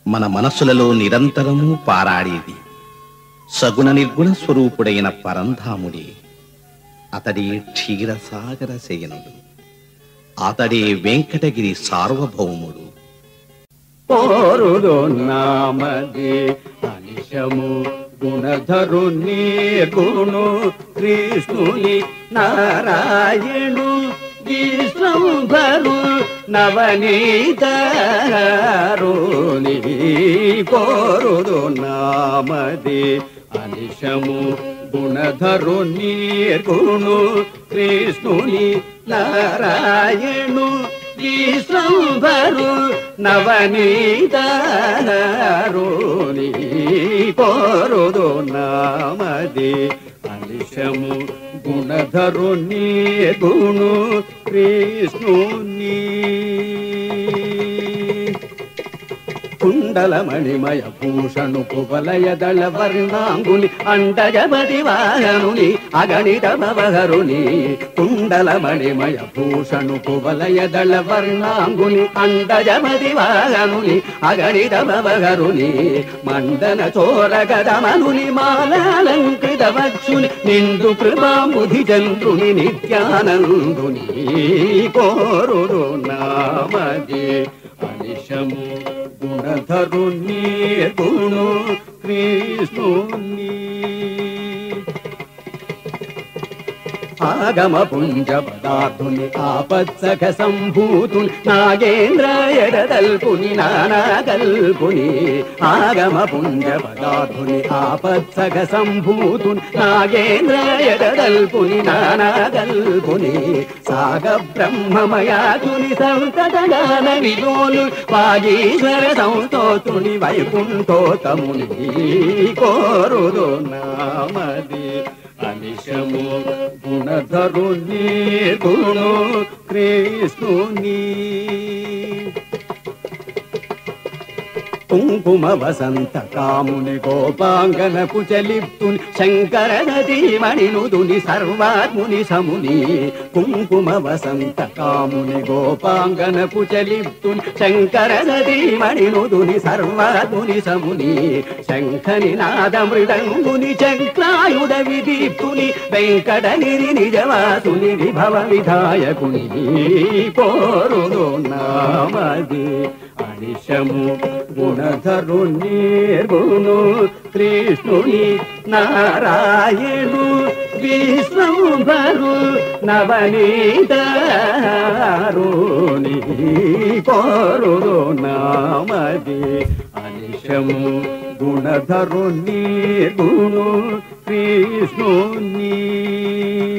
మన మనసులలో నిరంతరము పారాడేది సగుణ నిర్గుణ స్వరూపుడైన పరంధాముడే అతడే క్షీరసాగర శయనుడు అతడే వెంకటగిరి సార్వభౌముడు కోరుడు నామది అనిశము గుణధరుని గుణు కృష్ణుని నారాయణు విశ్వంభరు నవనీతరుని కోరుడు నామది అనిశము గుణధరుని గుణు కృష్ణుని నారాయణు విశ్వంభరు నవనీతరుని కోరుదు నామది అనిశము గుణధరుని గుణు కృష్ణుని కుండలమణిమయ భూషణు కువలయ దళ వర్ణాంగుని అండజపతి వాహనుని అగణిత భవహరుని కుండలమణిమయ భూషణు కువలయ దళ వర్ణాంగుని అండజపతి వాహనుని అగణిత భవహరుని మండన చోర గదమనుని మాలాలంకృత వచ్చుని నిండు కృపాముధి చంద్రుని నిత్యానందుని కోరుడు నామది అనిశము గుణధరుని గుణు కృష్ణుని ఆగమ పుంజ పదార్థుని ఆపత్సక సంభూతుని నాగేంద్రాయడల్పుని నానాగల్పుని ఆగమ పుంజ పదార్థుని ఆపత్సక సంభూతుని నాగేంద్రాయడల్పుని నానాగల్పుని సాగ బ్రహ్మమయాతుని సంతతగాన విలోలు వాగీశ్వర సంస్తోతుని వైకుంఠోతముని కోరుదు నామది అనిశము గుణధరుని గుణు కృష్ణుని కుంకుమ వసంత కాముని గోపాంగన కుచలిప్తుని శంకర నదీమణి నుదుని సర్వాత్ముని సముని కుంకుమ వసంత కాముని గోపాంగన కుచలిప్తుని శంకర నదీమణి నుదుని సర్వాత్ముని సముని శంఖని నాద మృదంగుని చక్రాయుధ విదీప్తుని వెంకటగిరి నిజవాసుని విభవ విధాయకుని కోరుడు నామది అనిశము గుణధరుని గుణు కృష్ణుని నారాయణు విశ్వంభరు నవనీతారుని కోరుడు నామది అనిశము గుణధరుని గుణు కృష్ణుని